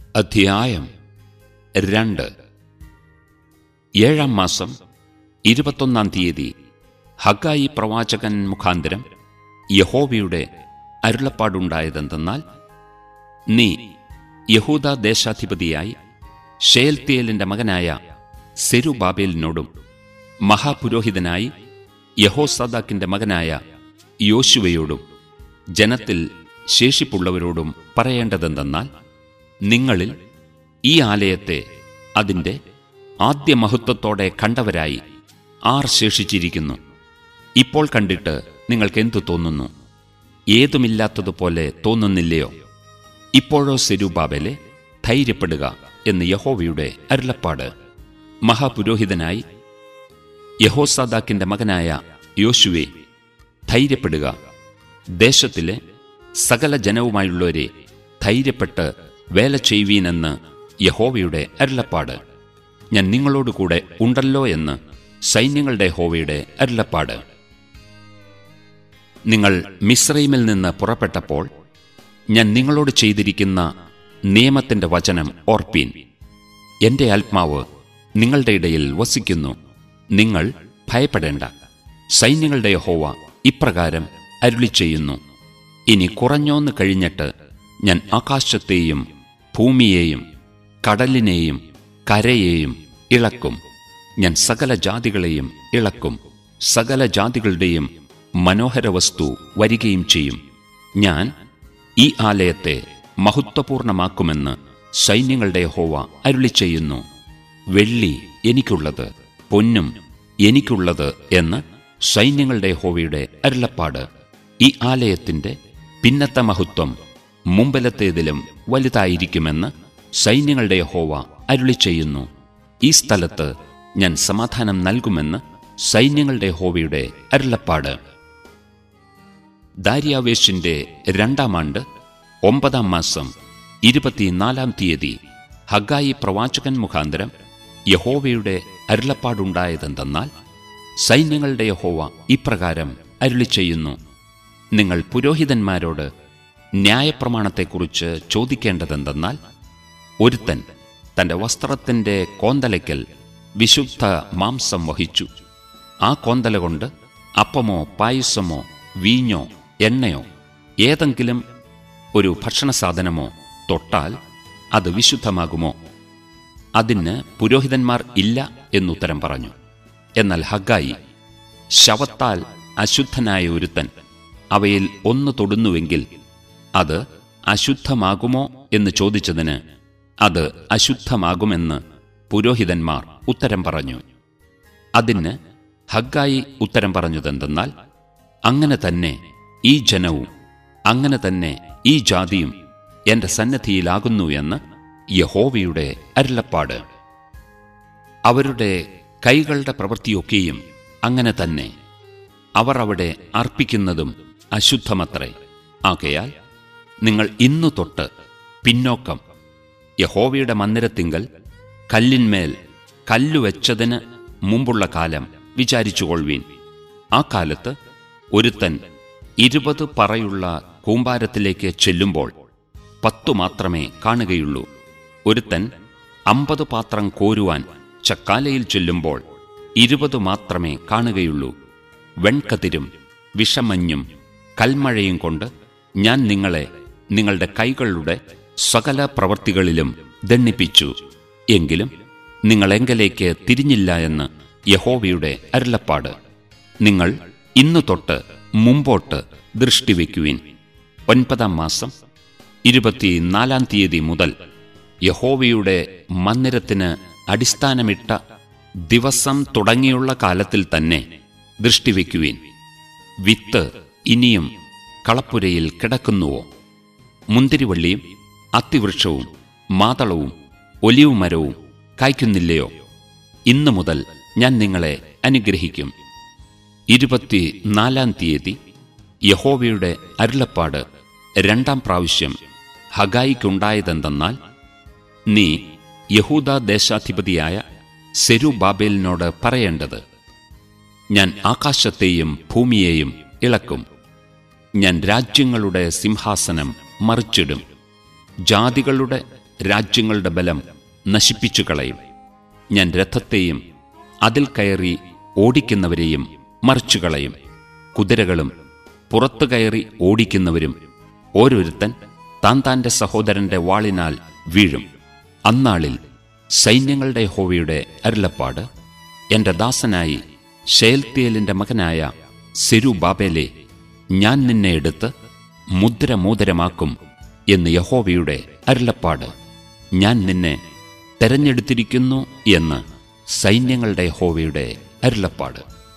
അധ്യായം രണ്ട് ഏഴാം മാസം ഇരുപത്തൊന്നാം തീയതി ഹഗായി പ്രവാചകൻ മുഖാന്തരം യഹോവയുടെ അരുളപ്പാടുണ്ടായതെന്തെന്നാൽ നീ യഹൂദ ദേശാധിപതിയായി ഷേൽത്തിയേലിന്റെ മകനായ സെരുബാബേലിനോടും മഹാപുരോഹിതനായി യഹോസദാക്കിന്റെ മകനായ യോശുവയോടും ജനത്തിൽ ശേഷിപ്പുള്ളവരോടും പറയേണ്ടതെന്തെന്നാൽ നിങ്ങളിൽ ഈ ആലയത്തെ അതിൻ്റെ ആദ്യ മഹത്വത്തോടെ കണ്ടവരായി ആർ ശേഷിച്ചിരിക്കുന്നു ഇപ്പോൾ കണ്ടിട്ട് നിങ്ങൾക്ക് എന്തു തോന്നുന്നു ഏതുമില്ലാത്തതുപോലെ തോന്നുന്നില്ലയോ ഇപ്പോഴോ സെരൂബാബേലെ ധൈര്യപ്പെടുക എന്ന് യഹോവയുടെ അരുളപ്പാട് മഹാപുരോഹിതനായി യഹോസാദാക്കിന്റെ മകനായ യോശുവെ ധൈര്യപ്പെടുക ദേശത്തിലെ സകല ജനവുമായുള്ളവരെ ധൈര്യപ്പെട്ട് വേല ചെയ്യുവീനെന്ന് യഹോവയുടെ അരുളപ്പാട് ഞാൻ നിങ്ങളോടുകൂടെ ഉണ്ടല്ലോ എന്ന് സൈന്യങ്ങളുടെ ഹോവയുടെ അരുളപ്പാട് നിങ്ങൾ മിശ്രൈമിൽ നിന്ന് പുറപ്പെട്ടപ്പോൾ ഞാൻ നിങ്ങളോട് ചെയ്തിരിക്കുന്ന നിയമത്തിന്റെ വചനം ഓർപ്പീൻ എന്റെ ആത്മാവ് നിങ്ങളുടെ ഇടയിൽ വസിക്കുന്നു നിങ്ങൾ ഭയപ്പെടേണ്ട സൈന്യങ്ങളുടെ ഹോവ ഇപ്രകാരം അരുളി ചെയ്യുന്നു ഇനി കുറഞ്ഞോന്ന് കഴിഞ്ഞിട്ട് ഞാൻ ആകാശത്തെയും ഭൂമിയെയും കടലിനെയും കരയെയും ഇളക്കും ഞാൻ സകല ജാതികളെയും ഇളക്കും സകല ജാതികളുടെയും മനോഹര വസ്തു വരികയും ചെയ്യും ഞാൻ ഈ ആലയത്തെ മഹത്വപൂർണമാക്കുമെന്ന് സൈന്യങ്ങളുടെ ഹോവ അരുളി ചെയ്യുന്നു വെള്ളി എനിക്കുള്ളത് പൊന്നും എനിക്കുള്ളത് എന്ന് സൈന്യങ്ങളുടെ ഹോവയുടെ അരുളപ്പാട് ഈ ആലയത്തിന്റെ പിന്നത്തെ മഹത്വം മുമ്പിലത്തേതിലും വലുതായിരിക്കുമെന്ന് സൈന്യങ്ങളുടെ ഹോവ അരുളി ചെയ്യുന്നു ഈ സ്ഥലത്ത് ഞാൻ സമാധാനം നൽകുമെന്ന് സൈന്യങ്ങളുടെ ഹോവയുടെ അരുളപ്പാട് ദാര്യാവേശിന്റെ രണ്ടാം ആണ്ട് ഒമ്പതാം മാസം ഇരുപത്തിനാലാം തീയതി ഹഗായി പ്രവാചകൻ മുഖാന്തരം യഹോവയുടെ അരുളപ്പാടുണ്ടായതെന്തെന്നാൽ സൈന്യങ്ങളുടെ യഹോവ ഇപ്രകാരം അരുളി ചെയ്യുന്നു നിങ്ങൾ പുരോഹിതന്മാരോട് ന്യായപ്രമാണത്തെക്കുറിച്ച് ചോദിക്കേണ്ടതെന്തെന്നാൽ ഒരുത്തൻ തന്റെ വസ്ത്രത്തിന്റെ കോന്തലയ്ക്കൽ വിശുദ്ധ മാംസം വഹിച്ചു ആ കോന്തല കൊണ്ട് അപ്പമോ പായസമോ വീഞ്ഞോ എണ്ണയോ ഏതെങ്കിലും ഒരു ഭക്ഷണസാധനമോ തൊട്ടാൽ അത് വിശുദ്ധമാകുമോ അതിന് പുരോഹിതന്മാർ ഇല്ല എന്നുത്തരം പറഞ്ഞു എന്നാൽ ഹഗായി ശവത്താൽ അശുദ്ധനായ ഒരുത്തൻ അവയിൽ ഒന്ന് തൊടുന്നുവെങ്കിൽ അത് അശുദ്ധമാകുമോ എന്ന് ചോദിച്ചതിന് അത് അശുദ്ധമാകുമെന്ന് പുരോഹിതന്മാർ ഉത്തരം പറഞ്ഞു അതിന് ഹഗായി ഉത്തരം പറഞ്ഞതെന്തെന്നാൽ അങ്ങനെ തന്നെ ഈ ജനവും അങ്ങനെ തന്നെ ഈ ജാതിയും എന്റെ സന്നദ്ധിയിലാകുന്നു എന്ന് യഹോവയുടെ അരുളപ്പാട് അവരുടെ കൈകളുടെ പ്രവൃത്തിയൊക്കെയും അങ്ങനെ തന്നെ അവർ അവിടെ അർപ്പിക്കുന്നതും അശുദ്ധമത്രേ ആകയാൽ നിങ്ങൾ ഇന്നു തൊട്ട് പിന്നോക്കം യഹോവയുടെ മന്ദിരത്തിങ്കൽ കല്ലിന്മേൽ കല്ലുവെച്ചതിന് മുമ്പുള്ള കാലം വിചാരിച്ചുകൊള്ളുവീൻ ആ കാലത്ത് ഒരുത്തൻ ഇരുപത് പറയുള്ള കൂമ്പാരത്തിലേക്ക് ചെല്ലുമ്പോൾ പത്തു മാത്രമേ കാണുകയുള്ളൂ ഒരുത്തൻ അമ്പത് പാത്രം കോരുവാൻ ചക്കാലയിൽ ചെല്ലുമ്പോൾ ഇരുപത് മാത്രമേ കാണുകയുള്ളൂ വെൺകതിരും വിഷമഞ്ഞും കൽമഴയും കൊണ്ട് ഞാൻ നിങ്ങളെ നിങ്ങളുടെ കൈകളുടെ സകല പ്രവർത്തികളിലും ദണ്ണിപ്പിച്ചു എങ്കിലും നിങ്ങൾ എങ്കലേക്ക് തിരിഞ്ഞില്ല എന്ന് യഹോവയുടെ അരുളപ്പാട് നിങ്ങൾ ഇന്നു തൊട്ട് മുമ്പോട്ട് ദൃഷ്ടിവെക്കുവിൻ ഒൻപതാം മാസം ഇരുപത്തിനാലാം തീയതി മുതൽ യഹോവയുടെ മന്ദിരത്തിന് അടിസ്ഥാനമിട്ട ദിവസം തുടങ്ങിയുള്ള കാലത്തിൽ തന്നെ ദൃഷ്ടിവെക്കുവിൻ വിത്ത് ഇനിയും കളപ്പുരയിൽ കിടക്കുന്നുവോ മുന്തിരിവള്ളിയും അത്തിവൃക്ഷവും മാതളവും ഒലിവ് മരവും കായ്ക്കുന്നില്ലയോ ഇന്നു മുതൽ ഞാൻ നിങ്ങളെ അനുഗ്രഹിക്കും ഇരുപത്തിനാലാം തീയതി യഹോവയുടെ അരുളപ്പാട് രണ്ടാം പ്രാവശ്യം ഹഗായിക്കുണ്ടായതെന്തെന്നാൽ നീ യഹൂദ ദേശാധിപതിയായ സെരുബാബേലിനോട് പറയേണ്ടത് ഞാൻ ആകാശത്തെയും ഭൂമിയെയും ഇളക്കും ഞാൻ രാജ്യങ്ങളുടെ സിംഹാസനം മറിച്ചിടും ജാതികളുടെ രാജ്യങ്ങളുടെ ബലം നശിപ്പിച്ചു കളയും ഞാൻ രഥത്തെയും അതിൽ കയറി ഓടിക്കുന്നവരെയും മറിച്ചുകളയും കുതിരകളും പുറത്തു കയറി ഓടിക്കുന്നവരും ഓരോരുത്തൻ താൻ താന്റെ സഹോദരന്റെ വാളിനാൽ വീഴും അന്നാളിൽ സൈന്യങ്ങളുടെ ഹോവയുടെ അരുളപ്പാട് എന്റെ ദാസനായി ഷേൽത്തിയേലിന്റെ മകനായ സെരുബാബേലെ ഞാൻ നിന്നെ എടുത്ത് മുദ്രമോദരമാക്കും എന്ന് യഹോവയുടെ അരുളപ്പാട് ഞാൻ നിന്നെ തെരഞ്ഞെടുത്തിരിക്കുന്നു എന്ന് സൈന്യങ്ങളുടെ ഹോവയുടെ അരുളപ്പാട്